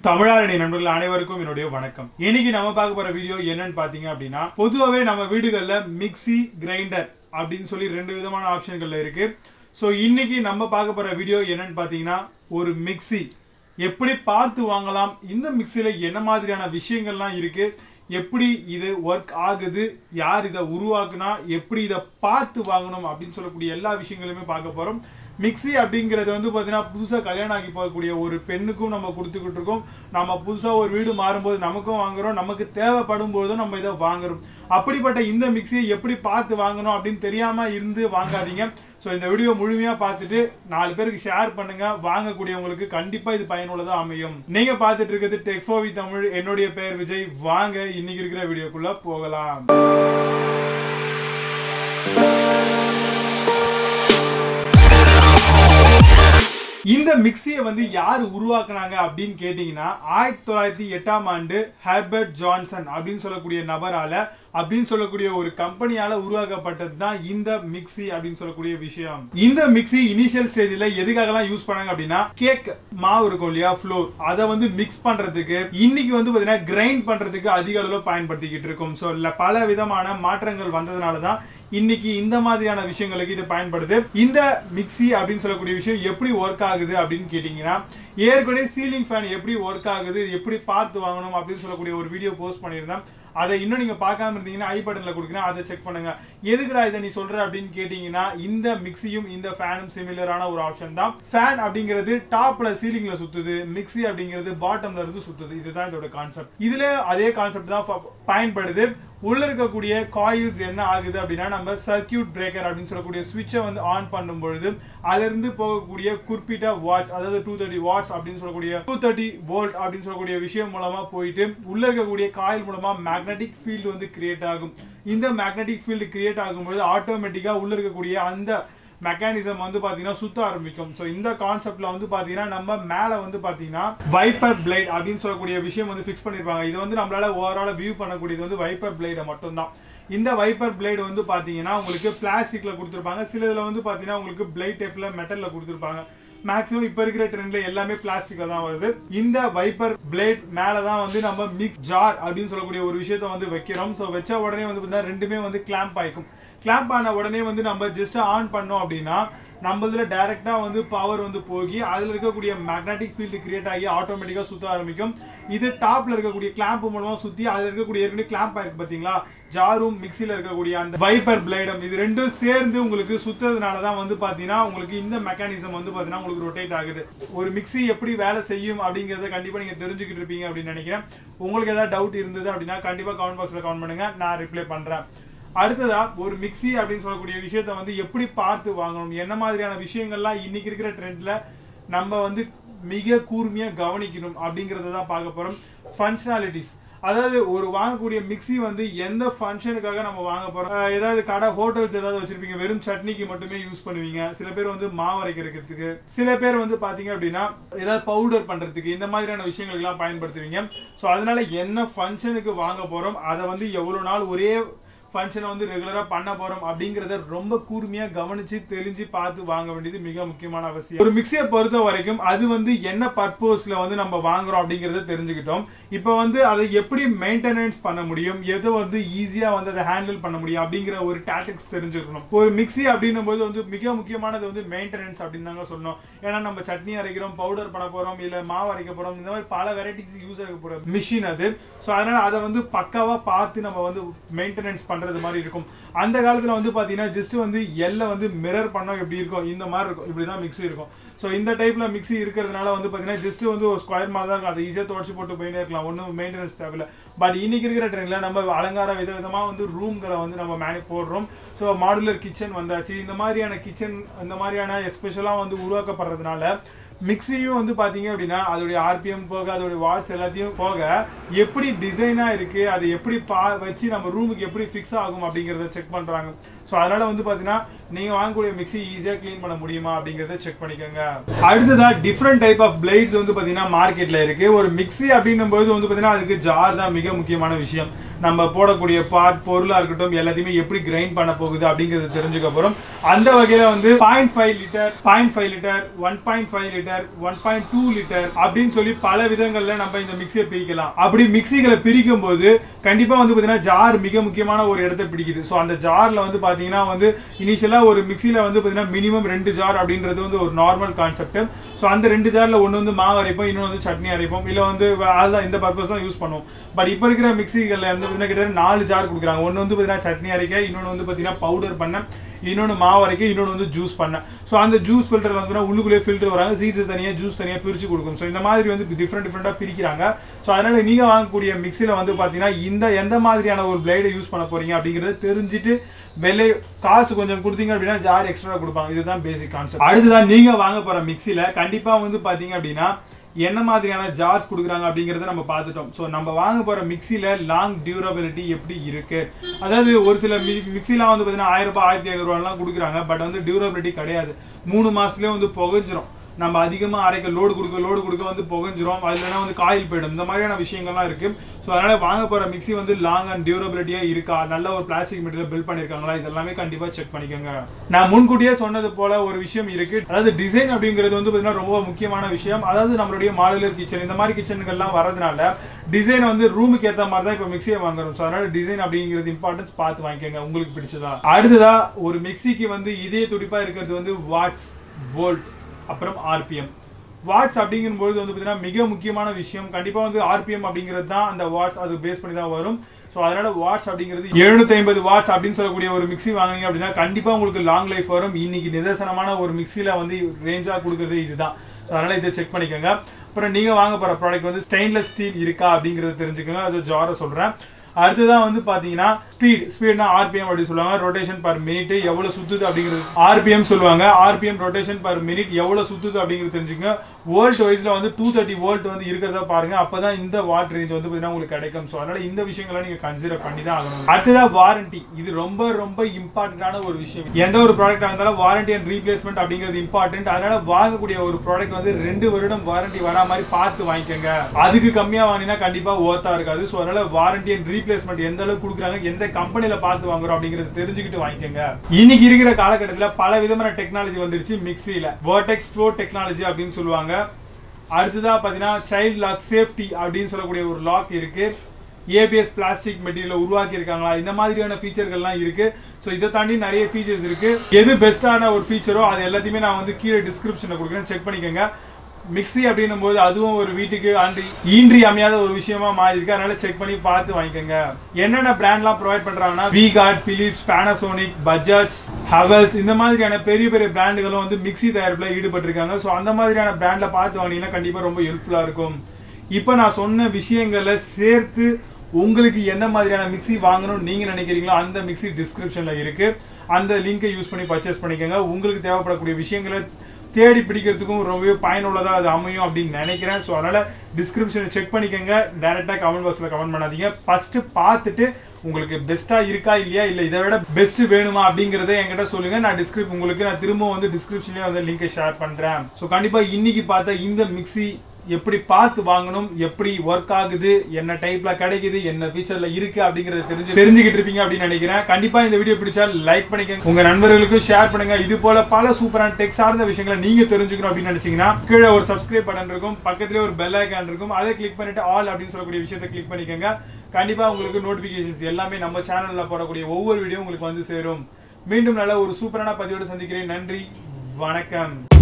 தமிழாரணி நண்பர்கள் அனைவருக்கும் என்னுடைய வணக்கம் இன்னைக்கு நம்ம பார்க்க போற வீடியோ என்னன்னு பாத்தீங்க அப்படின்னா பொதுவாகவே நம்ம வீடுகள்ல மிக்ஸி கிரைண்டர் அப்படின்னு சொல்லி ரெண்டு விதமான ஆப்ஷன்கள்ல இருக்கு ஸோ இன்னைக்கு நம்ம பார்க்க போற வீடியோ என்னன்னு பாத்தீங்கன்னா ஒரு மிக்ஸி எப்படி பார்த்து வாங்கலாம் இந்த மிக்ஸில என்ன மாதிரியான விஷயங்கள்லாம் இருக்கு எப்படி இது ஒர்க் ஆகுது யார் இதை உருவாக்குனா எப்படி இதை பார்த்து வாங்கணும் அப்படின்னு சொல்லக்கூடிய எல்லா விஷயங்களுமே பார்க்க போறோம் மிக்ஸி அப்படிங்கிறது வந்து பார்த்தீங்கன்னா புதுசாக கல்யாணம் ஆகி போகக்கூடிய ஒரு பெண்ணுக்கும் நம்ம கொடுத்துக்கிட்டு இருக்கோம் நம்ம புதுசாக ஒரு வீடு மாறும்போது நமக்கும் வாங்குறோம் நமக்கு தேவைப்படும் போதும் நம்ம இதை வாங்குறோம் அப்படிப்பட்ட இந்த மிக்ஸியை எப்படி பார்த்து வாங்கணும் அப்படின்னு தெரியாம இருந்து வாங்காதீங்க ஸோ இந்த வீடியோ முழுமையாக பார்த்துட்டு நாலு பேருக்கு ஷேர் பண்ணுங்க வாங்கக்கூடியவங்களுக்கு கண்டிப்பாக இது பயனுள்ளதாக அமையும் நீங்க பார்த்துட்டு இருக்கிறது டெக்ஃபோவி தமிழ் என்னுடைய பெயர் விஜய் வாங்க இன்னைக்கு இருக்கிற வீடியோக்குள்ள போகலாம் இந்த மிக்சியை வந்து யார் உருவாக்குனாங்க அப்படின்னு கேட்டீங்கன்னா ஆயிரத்தி தொள்ளாயிரத்தி எட்டாம் ஆண்டு ஹெர்பர்ட் ஜான்சன் அப்படின்னு சொல்லக்கூடிய நபரால அப்படின்னு சொல்லக்கூடிய ஒரு கம்பெனியால உருவாக்கப்பட்டது தான் இந்த மிக்ஸி அப்படின்னு சொல்லக்கூடிய விஷயம் இந்த மிக்ஸி இனிஷியல் ஸ்டேஜ்ல எதுக்காகலாம் யூஸ் பண்ணாங்க அப்படின்னா கேக் மாவு இருக்கும் இல்லையா ஃப்ளோர் அதை வந்து மிக்ஸ் பண்றதுக்கு இன்னைக்கு வந்து பாத்தீங்கன்னா கிரைண்ட் பண்றதுக்கு அதிக அளவில் பயன்படுத்திக்கிட்டு இருக்கும் ஸோ பல விதமான மாற்றங்கள் வந்ததுனால தான் இன்னைக்கு இந்த மாதிரியான விஷயங்களுக்கு இது பயன்படுது இந்த மிக்ஸி அப்படின்னு சொல்லக்கூடிய விஷயம் எப்படி ஒர்க் ஆகுது அப்படின்னு கேட்டீங்கன்னா ஏற்கனவே சீலிங் ஃபேன் எப்படி ஒர்க் ஆகுது எப்படி பார்த்து வாங்கணும் அப்படின்னு சொல்லக்கூடிய ஒரு வீடியோ போஸ்ட் பண்ணியிருந்தேன் அதை இன்னும் நீங்க பார்க்காம இருந்தீங்கன்னா ஐ பட்டன்ல கொடுக்குறேன் அதை செக் பண்ணுங்க எதுக்குடா இதை நீ சொல்ற அப்படின்னு கேட்டீங்கன்னா இந்த மிக்ஸியும் இந்த ஃபேனும் சிமிலரான ஒரு ஆப்ஷன் தான் ஃபேன் அப்படிங்கிறது டாப்ல சீலிங்ல சுத்துது மிக்ஸி அப்படிங்கிறது பாட்டம்ல இருந்து சுத்துது இதுதான் இதோட கான்செப்ட் இதுல அதே கான்செப்ட் தான் ஃப- பயன்படுது உள்ள இருக்கக்கூடிய காயில்ஸ் என்ன ஆகுது அப்படின்னா நம்ம சர்க்கியூட் பிரேக்கர் அப்படின்னு சொல்லக்கூடிய சுவிட்சை வந்து ஆன் பண்ணும் பொழுது அதுல இருந்து போகக்கூடிய குறிப்பிட்ட வாட்ச் அதாவது டூ தேர்ட்டி வாட்ஸ் அப்படின்னு சொல்லக்கூடிய டூ தேர்ட்டி வோல்ட் அப்படின்னு சொல்லக்கூடிய விஷயம் மூலமா போயிட்டு உள்ள இருக்கக்கூடிய காயில் மூலமா மேக்னெட்டிக் ஃபீல்டு வந்து கிரியேட் ஆகும் இந்த மேக்னெட்டிக் ஃபீல்டு கிரியேட் ஆகும்பொழுது ஆட்டோமேட்டிக்கா உள்ள இருக்கக்கூடிய அந்த மெக்கானிசம் வந்து பாத்தீங்கன்னா சுத்த ஆரம்பிக்கும் ஸோ இந்த கான்செப்ட்ல வந்து பாத்தீங்கன்னா நம்ம மேல வந்து பாத்தீங்கன்னா வைப்பர் பிளேட் அப்படின்னு சொல்லக்கூடிய விஷயம் வந்து ஃபிக்ஸ் பண்ணிருப்பாங்க இது வந்து நம்மளால ஓவரால வியூ பண்ணக்கூடியது வந்து வைப்பர் பிளேட மட்டும்தான் இந்த வைப்பர் பிளேடு வந்து பாத்தீங்கன்னா உங்களுக்கு பிளாஸ்டிக்ல கொடுத்துருப்பாங்க சில இதுல வந்து பாத்தீங்கன்னா உங்களுக்கு பிளேட் டைப்ல மெட்டல்ல கொடுத்துருப்பாங்க மேக்ஸிமம் இப்ப இருக்கிற ட்ரெண்ட்ல எல்லாமே பிளாஸ்டிக்ல தான் வருது இந்த வைப்பர் பிளேட் மேல தான் வந்து நம்ம மிக்ஸ் ஜார் அப்படின்னு சொல்லக்கூடிய ஒரு விஷயத்த வந்து வைக்கிறோம் ஸோ வச்ச உடனே வந்து பாத்தீங்கன்னா ரெண்டுமே வந்து கிளாம்ப் ஆயிக்கும் கிளாம்ப் ஆன உடனே வந்து நம்ம ஜஸ்ட் ஆன் பண்ணோம் அப்படின்னா நம்மளதுல டைரக்டா வந்து பவர் வந்து போகி அதுல இருக்கக்கூடிய மேக்னெட்டிக் ஃபீல்டு கிரியேட் ஆகி ஆட்டோமேட்டிக்கா சுத்த ஆரம்பிக்கும் இது டாப்ல இருக்கக்கூடிய கிளாம்ப் மூலமா சுத்தி அதுல இருக்கக்கூடிய ஏற்கனவே கிளாம்ப் ஆயிருக்கு பாத்தீங்களா ஜாரும் மிக்ஸில இருக்கக்கூடிய அந்த வைப்பர் பிளேடம் இது ரெண்டும் சேர்ந்து உங்களுக்கு சுத்துறதுனால தான் வந்து பாத்தீங்கன்னா உங்களுக்கு இந்த மெக்கானிசம் வந்து பாத்தீங்கன்னா உங்களுக்கு ரொட்டேட் ஆகுது ஒரு மிக்ஸி எப்படி வேலை செய்யும் அப்படிங்கறத கண்டிப்பா நீங்க தெரிஞ்சுக்கிட்டு இருப்பீங்க அப்படின்னு நினைக்கிறேன் உங்களுக்கு ஏதாவது டவுட் இருந்தது அப்படின்னா கண்டிப்பா கமெண்ட் பாக்ஸ்ல கமெண்ட் பண்ணுங்க நான் ரிப்ளை பண்றேன் அடுத்ததா ஒரு மிக்ஸி அப்படின்னு சொல்லக்கூடிய விஷயத்த வந்து எப்படி பார்த்து வாங்கணும் என்ன மாதிரியான விஷயங்கள்லாம் இன்னைக்கு இருக்கிற ட்ரெண்ட்ல நம்ம வந்து மிக கூர்மையா கவனிக்கணும் அப்படிங்கறத தான் பார்க்க போறோம் ஃபங்க்ஷனாலிட்டிஸ் அதாவது ஒரு வாங்கக்கூடிய மிக்ஸி வந்து எந்த ஃபங்க்ஷனுக்காக நம்ம வாங்க போறோம் அஹ் ஏதாவது கடை ஹோட்டல்ஸ் ஏதாவது வச்சிருப்பீங்க வெறும் சட்னிக்கு மட்டுமே யூஸ் பண்ணுவீங்க சில பேர் வந்து மாவு அரைக்கிறதுக்கு சில பேர் வந்து பாத்தீங்க அப்படின்னா ஏதாவது பவுடர் பண்றதுக்கு இந்த மாதிரியான விஷயங்களுக்கு எல்லாம் பயன்படுத்துவீங்க ஸோ அதனால என்ன ஃபங்க்ஷனுக்கு வாங்க போறோம் அதை வந்து எவ்வளவு நாள் ஒரே ஃபங்க்ஷனை வந்து ரெகுலரா பண்ண போறோம் அப்படிங்கறத ரொம்ப கூர்மையா கவனிச்சு தெளிஞ்சு பார்த்து வாங்க வேண்டியது மிக முக்கியமான அவசியம் ஒரு மிக்சியை பொறுத்த வரைக்கும் அது வந்து என்ன பர்பஸ்ல வந்து நம்ம வாங்குறோம் அப்படிங்கறத தெரிஞ்சுக்கிட்டோம் இப்போ வந்து அதை எப்படி மெயின்டெனன்ஸ் பண்ண முடியும் எதை வந்து ஈஸியா வந்து அதை ஹேண்டில் பண்ண முடியும் அப்படிங்கிற ஒரு டாக்டிக்ஸ் தெரிஞ்சுக்கணும் ஒரு மிக்ஸி அப்படின்னும் போது வந்து மிக முக்கியமானது வந்து மெயின்டெனன்ஸ் அப்படின்னு தாங்க சொன்னோம் ஏன்னா நம்ம சட்னி அரைக்கிறோம் பவுடர் பண்ண போறோம் இல்ல மாவு அரைக்க போறோம் இந்த மாதிரி பல வெரைட்டிஸ் யூஸ் ஆக போற மிஷின் அது ஸோ அதனால அதை வந்து பக்காவா பார்த்து நம்ம வந்து மெயின்டெனன்ஸ் பண்றது மாதிரி இருக்கும் அந்த காலத்துல வந்து பாத்தீங்கன்னா ஜஸ்ட் வந்து எல்லை வந்து மிரர் பண்ணோம் எப்படி இருக்கும் இந்த மாதிரி இருக்கும் இப்படிதான் மிக்ஸி இருக்கும் ஸோ இந்த டைப்ல மிக்ஸி இருக்கிறதுனால வந்து பாத்தீங்கன்னா ஜஸ்ட் வந்து ஒரு ஸ்கொயர் மாதிரி தான் இருக்கும் அதை ஈஸியாக தொடச்சு போட்டு போயிட்டே இருக்கலாம் ஒன்றும் மெயின்டெனன்ஸ் தேவையில்ல பட் இன்னைக்கு இருக்கிற ட்ரெண்ட்ல நம்ம அலங்கார வித விதமா வந்து ரூம்களை வந்து நம்ம மேனே போடுறோம் ஸோ மாடுலர் கிச்சன் வந்தாச்சு இந்த மாதிரியான கிச்சன் இந்த மாதிரியான எஸ்பெஷலா வந்து உருவாக்கப்படுறதுனால மிக்ஸியும் வந்து பாத்தீங்க அப்படின்னா அதோடைய ஆர்பிஎம் போக அதோடைய வாட்ஸ் எல்லாத்தையும் போக எப்படி டிசைனா இருக்கு அது எப்படி பா வச்சு நம்ம ரூமுக்கு எப்படி ஃபிக்ஸ் ஆகும் அப்படிங்கறத செக் பண்றாங்க ஸோ அதனால வந்து பாத்தீங்கன்னா நீங்க வாங்கக்கூடிய மிக்ஸி ஈஸியா க்ளீன் பண்ண முடியுமா அப்படிங்கறத செக் பண்ணிக்கோங்க அடுத்ததா டிஃப்ரெண்ட் டைப் ஆஃப் பிளேட்ஸ் வந்து பாத்தீங்கன்னா மார்க்கெட்ல இருக்கு ஒரு மிக்ஸி அப்படின்னும் போது வந்து பாத்தீங்கன்னா அதுக்கு ஜார் தான் மிக முக்கியமான விஷயம் நம்ம போடக்கூடிய பார்ட் பொருளா இருக்கட்டும் எல்லாத்தையுமே எப்படி கிரைண்ட் பண்ண போகுது அப்படிங்கறது தெரிஞ்சுக்க போறோம் அந்த வகையில வந்து point five litre point five litre one point five litre one point two litre அப்படின்னு சொல்லி பல விதங்கள்ல நம்ம இந்த மிக்சியை பிரிக்கலாம் அப்படி மிக்சிகளை பிரிக்கும் போது கண்டிப்பா வந்து பாத்தீங்கன்னா ஜார் மிக முக்கியமான ஒரு இடத்தை பிடிக்குது ஸோ அந்த ஜார்ல வந்து பாத்தீங்கன்னா வந்து இனிஷியலா ஒரு மிக்சியில வந்து பாத்தீங்கன்னா மினிமம் ரெண்டு ஜார் அப்படின்றது வந்து ஒரு நார்மல் கான்செப்ட் ஸோ அந்த ரெண்டு ஜார்ல ஒன்று வந்து மாவு அரைப்போம் இன்னொன்று வந்து சட்னி அரைப்போம் இல்லை வந்து அதுதான் இந்த பர்பஸ் தான் யூஸ் பண்ணுவோம் பட் இப்போ இருக்கிற மிக்சிகள்ல வந்து பார்த்தீங்கன்னா கிட்டத்தட்ட நாலு ஜார் கொடுக்குறாங்க ஒன்று வந்து பார்த்தீங்கன்னா சட்னி அரைக்க இன்னொன்று வந்து பார்த்தீங்கன்னா பவுடர் பண்ண இன்னொன்று மாவு அரைக்க இன்னொன்று வந்து ஜூஸ் பண்ண ஸோ அந்த ஜூஸ் ஃபில்டர் வந்து உள்ளுக்குள்ளே ஃபில்டர் வராங்க சீட்ஸ் தனியாக ஜூஸ் தனியாக பிரித்து கொடுக்கும் ஸோ இந்த மாதிரி வந்து டிஃப்ரெண்ட் டிஃப்ரெண்ட்டாக பிரிக்கிறாங்க ஸோ அதனால நீங்கள் வாங்கக்கூடிய மிக்சியில் வந்து பார்த்தீங்கன்னா இந்த எந்த மாதிரியான ஒரு பிளேடை யூஸ் பண்ண போறீங்க அப்படிங்கிறத தெரிஞ்சுட்டு விலை காசு கொஞ்சம் கொடுத்தீங்க அப்படின்னா ஜார் எக்ஸ்ட்ரா கொடுப்பாங்க இதுதான் பேசிக் கான்செப்ட் அடுத்ததான் நீங்க வாங்க போற மிக்சில கண்டிப்பா வந்து பாத்தீங்க அப்படின்னா என்ன மாதிரியான ஜார்ஸ் கொடுக்குறாங்க அப்படிங்கறத நம்ம பார்த்துட்டோம் ஸோ நம்ம வாங்க போற மிக்சில லாங் டியூரபிலிட்டி எப்படி இருக்கு அதாவது ஒரு சில மிக்சிலாம் வந்து பார்த்தீங்கன்னா ஆயிரம் ரூபாய் ஆயிரத்தி ஐநூறுவாலாம் கொடுக்குறாங்க பட் வந்து டியூரபிலிட்டி கிடையாது மூணு மாசத்துலேயே வந்து புகைஞ்சிரும் நம்ம அதிகமா அரைக்க லோடு கொடுக்க லோடு கொடுக்க வந்து புகஞ்சிரும் அது இல்லைன்னா வந்து காயில் போயிடும் இந்த மாதிரியான விஷயங்கள்லாம் இருக்கு ஸோ அதனால வாங்க போற மிக்ஸி வந்து லாங் அண்ட் டியூரபிலிட்டியா இருக்கா நல்ல ஒரு பிளாஸ்டிக் மெட்டீரியல் பில்ட் பண்ணிருக்காங்களா இதெல்லாமே கண்டிப்பா செக் பண்ணிக்கோங்க நான் முன்கூட்டியே சொன்னது போல ஒரு விஷயம் இருக்கு அதாவது டிசைன் அப்படிங்கிறது வந்து பாத்தீங்கன்னா ரொம்ப முக்கியமான விஷயம் அதாவது நம்மளுடைய மாடுலர் கிச்சன் இந்த மாதிரி கிச்சனுங்கள்லாம் வரதுனால டிசைன் வந்து ரூமுக்கு ஏத்த மாதிரி தான் இப்போ மிக்சியை வாங்குறோம் ஸோ அதனால டிசைன் அப்படிங்கிறது இம்பார்ட்டன்ஸ் பார்த்து வாங்கிக்கோங்க உங்களுக்கு பிடிச்சதா அடுத்ததா ஒரு மிக்சிக்கு வந்து இதே துடிப்பா இருக்கிறது வந்து வாட்ஸ் வோல்ட் அப்புறம் ஆர்பிஎம் வாட்ஸ் அப்படிங்கும்போது வந்து பார்த்தீங்கன்னா மிக முக்கியமான விஷயம் கண்டிப்பாக வந்து ஆர்பிஎம் அப்படிங்கிறது தான் அந்த வாட்ஸ் அது பேஸ் பண்ணி தான் வரும் ஸோ அதனால வாட்ஸ் அப்படிங்கிறது எழுநூத்தி ஐம்பது வாட்ஸ் அப்படின்னு சொல்லக்கூடிய ஒரு மிக்ஸி வாங்குனீங்க அப்படின்னா கண்டிப்பாக உங்களுக்கு லாங் லைஃப் வரும் இன்னைக்கு நிதர்சனமான ஒரு மிக்ஸியில் வந்து ரேஞ்சாக கொடுக்குறது இதுதான் ஸோ அதனால இதை செக் பண்ணிக்கோங்க அப்புறம் நீங்கள் வாங்க போகிற ப்ராடக்ட் வந்து ஸ்டெயின்லெஸ் ஸ்டீல் இருக்கா அப்படிங்கிறத தெரிஞ்சுக்கோங்க அது ஜாரை சொல்கிறேன் அடுத்ததான் வந்து பாத்தீங்கன்னா ஸ்பீட் ஸ்பீட்னா ஆர்பிஎம் அப்படி சொல்லுவாங்க ரொட்டேஷன் பர் மினிட் எவ்வளவு சுத்துது அப்படிங்கிறது ஆர்பிஎம் சொல்லுவாங்க ஆர்பிஎம் ரொட்டேஷன் பர் மினிட் எவ்வளவு சுத்துது அப்படிங்கிறது தெரிஞ்சுங்க வோல்ட் வைஸ்ல வந்து டூ தேர்ட்டி வோல்ட் வந்து இருக்கிறத பாருங்க அப்பதான் இந்த வாட் ரேஞ்ச் வந்து பாத்தீங்கன்னா உங்களுக்கு கிடைக்கும் ஸோ அதனால இந்த விஷயங்களை நீங்க கன்சிடர் பண்ணி தான் ஆகணும் அடுத்ததா வாரண்டி இது ரொம்ப ரொம்ப இம்பார்ட்டன்டான ஒரு விஷயம் எந்த ஒரு ப்ராடக்ட் இருந்தாலும் வாரண்டி அண்ட் ரீப்ளேஸ்மெண்ட் அப்படிங்கிறது இம்பார்ட்டன்ட் அதனால வாங்கக்கூடிய ஒரு ப்ராடக்ட் வந்து ரெண்டு வருடம் வாரண்டி வரா மாதிரி பார்த்து வாங்கிக்கோங்க அதுக்கு கம்மியா வாங்கினா கண்டிப்பா ஓர்த்தா இருக்காது ஸோ அதனால வாரண்டி அண்ட் ரீப்ளேஸ்மெண்ட் எந்த அளவுக்கு கொடுக்குறாங்க எந்த கம்பெனில பார்த்து வாங்குறோம் அப்படிங்கறது தெரிஞ்சுக்கிட்டு வாங்கிக்கோங்க இன்னைக்கு இருக்கிற காலகட்டத்தில் பல விதமான டெக்னாலஜி வந்துருச்சு மிக்சியில வேர்டெக்ஸ் ப்ரோ டெக்னாலஜி அப்படின்னு சொல்லுவாங்க அடுத்ததா பாத்தீங்கன்னா சைல்ட் லாக் சேஃப்டி அப்படின்னு சொல்லக்கூடிய ஒரு லாக் இருக்கு ஏபிஎஸ் பிளாஸ்டிக் மெட்டீரியல் உருவாக்கி இருக்காங்களா இந்த மாதிரியான ஃபீச்சர்கள்லாம் இருக்கு ஸோ இதை தாண்டி நிறைய ஃபீச்சர்ஸ் இருக்கு எது பெஸ்ட்டான ஒரு ஃபீச்சரோ அது எல்லாத்தையுமே நான் வந்து கீழே டிஸ்கிரிப்ஷனில் கொடுக்குறேன் செக் பண்ணிக்கோங்க மிக்ஸி அப்படின்னும் போது அதுவும் ஒரு வீட்டுக்கு ஆண்டி ஈன்றி அமையாத ஒரு விஷயமா மாறி இருக்கு அதனால செக் பண்ணி பார்த்து வாங்கிக்கோங்க என்னென்ன பிராண்ட்லாம் ப்ரொவைட் பண்றாங்கன்னா விகார்ட் பிலிப்ஸ் பேனாசோனிக் பஜாஜ் ஹவல்ஸ் இந்த மாதிரியான பெரிய பெரிய பிராண்டுகளும் வந்து மிக்ஸி தயாரிப்புல ஈடுபட்டிருக்காங்க ஸோ அந்த மாதிரியான பிராண்ட்ல பார்த்து வாங்கினீங்கன்னா கண்டிப்பா ரொம்ப ஹெல்ப்ஃபுல்லா இருக்கும் இப்போ நான் சொன்ன விஷயங்களை சேர்த்து உங்களுக்கு எந்த மாதிரியான மிக்ஸி வாங்கணும்னு நீங்க நினைக்கிறீங்களோ அந்த மிக்ஸி டிஸ்கிரிப்ஷன்ல இருக்கு அந்த லிங்கை யூஸ் பண்ணி பர்ச்சேஸ் பண்ணிக்கோங்க உங்களுக்கு தேவைப்படக்கூடிய விஷயங்களை தேடி பிடிக்கிறதுக்கும் ரொம்பவே பயனுள்ளதாக அது அமையும் அப்படின்னு நினைக்கிறேன் ஸோ அதனால டிஸ்கிரிப்ஷனை செக் பண்ணிக்கோங்க டேரெக்டாக கமெண்ட் பாக்ஸில் கமெண்ட் பண்ணாதீங்க ஃபர்ஸ்ட் பார்த்துட்டு உங்களுக்கு பெஸ்ட்டா இருக்கா இல்லையா இல்லை இதை விட பெஸ்ட் வேணுமா அப்படிங்கிறத என்கிட்ட சொல்லுங்க நான் டிஸ்கிரிப் உங்களுக்கு நான் திரும்ப வந்து டிஸ்கிரிப்ஷன்லேயே வந்து லிங்கை ஷேர் பண்றேன் ஸோ கண்டிப்பாக இன்னைக்கு பார்த்த இந்த மிக்ஸி எப்படி பார்த்து வாங்கணும் எப்படி ஒர்க் ஆகுது என்ன டைப்ல கிடைக்குது என்ன ஃபீச்சர்ல இருக்கு அப்படிங்கறத தெரிஞ்சு தெரிஞ்சுக்கிட்டு இருப்பீங்க அப்படின்னு நினைக்கிறேன் கண்டிப்பா இந்த வீடியோ பிடிச்சா லைக் பண்ணிக்கங்க உங்க நண்பர்களுக்கும் ஷேர் பண்ணுங்க இது போல பல சூப்பரான டெக் சார்ந்த விஷயங்களை நீங்க தெரிஞ்சுக்கணும் அப்படின்னு நினைச்சீங்கன்னா கீழே ஒரு சப்ஸ்கிரைப் பட்டன் இருக்கும் பக்கத்துலேயே ஒரு பெல் ஐக்கான் இருக்கும் அதை கிளிக் பண்ணிட்டு ஆல் அப்படின்னு சொல்லக்கூடிய விஷயத்தை கிளிக் பண்ணிக்கோங்க கண்டிப்பா உங்களுக்கு நோட்டிபிகேஷன்ஸ் எல்லாமே நம்ம சேனல்ல போடக்கூடிய ஒவ்வொரு வீடியோ உங்களுக்கு வந்து சேரும் மீண்டும் நல்ல ஒரு சூப்பரான பதிவோடு சந்திக்கிறேன் நன்றி வணக்கம்